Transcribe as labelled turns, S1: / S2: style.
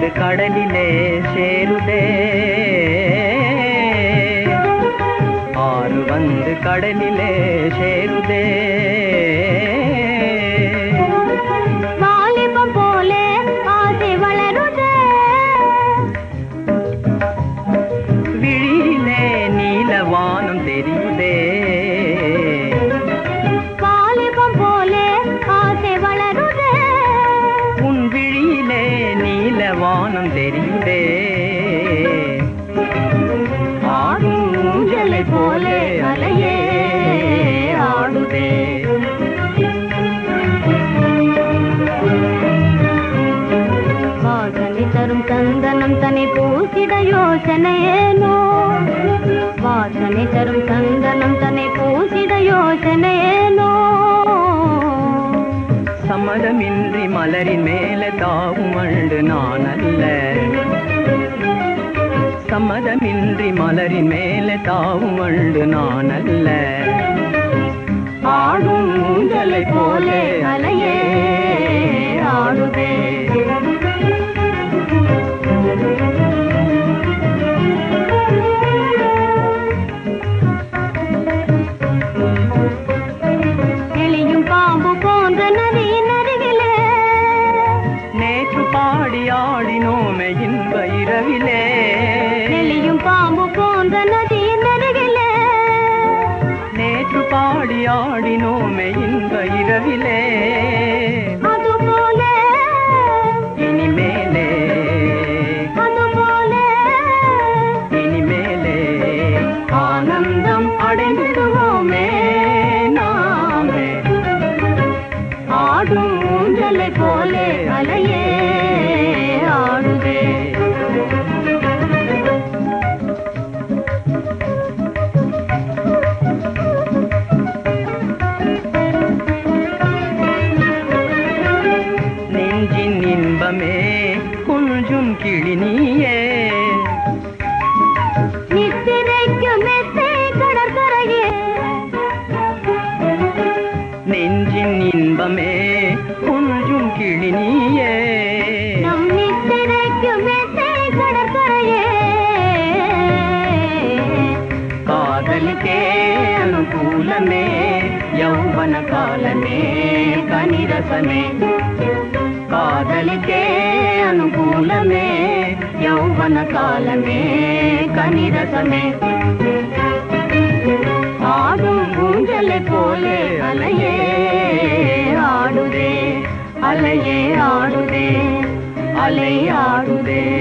S1: கடலிலே சேருதே ஆறு வந்து கடலிலே சேருதே
S2: வாலிபம் போலே ஆசை வளருதே
S1: விழியிலே நீலவானம் தெரியுதே
S2: வாலிபம் போலே ஆசை வளருதே
S1: உன் விழியிலே நீலவானம் தெரியுதே ஆடும் ஊஞ்சலை போலே அலையே ஆடுதே
S2: வாசனை தரும் சந்தனம் தன்னை பூசிட யோசனையேனோ வாசனை தரும் சந்தனம் தன்னை பூசிட யோசனையேனோ
S1: சம்மதமின்றி மலரின் மேலே தாவும் அண்டு நான் அல்ல சம்மதமின்றி மலரின் மேலே தாவும் அண்டு நான் அல்ல ஆடும் ஊஞ்சலை போலே அலையே ஆடுதே
S2: எளியும் பாம்பு போன்ற நதியின் அருகிலே
S1: நேற்று பாடி ஆடினோமே இன்ப இரவிலே
S2: எளியும் பாம்பு போன்ற நதியின் அருகிலே
S1: நேற்று பாடி ஆடினோமே இன்ப இரவிலே
S2: அதுபோல
S1: இனிமேலே
S2: அதுபோல
S1: இனிமேலே ஆனந்தம் அடைந்திடுவோமே நாமே ஆடும் ஊஞ்சலை போலே அலையே ஆடுதே நெஞ்சின் இன்பமே கொஞ்சம் கிளி நீயே
S2: நித்திரைக்கும் மெத்தை கடற்கரையே
S1: நெஞ்சின் இன்பமே கொஞ்சம் கிளி நீயே
S2: நம் நித்திரைக்கும் மெத்தை கடற்கரையே
S1: காதலுக்கே அனுகூலமே யௌவன காலமே கனிரசமே காதலுக்கே அனுகூலமே யௌவன காலமே கனிரசமே ஆடும் ஊஞ்சலை போலே அலையே ஆடுதே அலையே ஆடுதே அலை ஆடுதே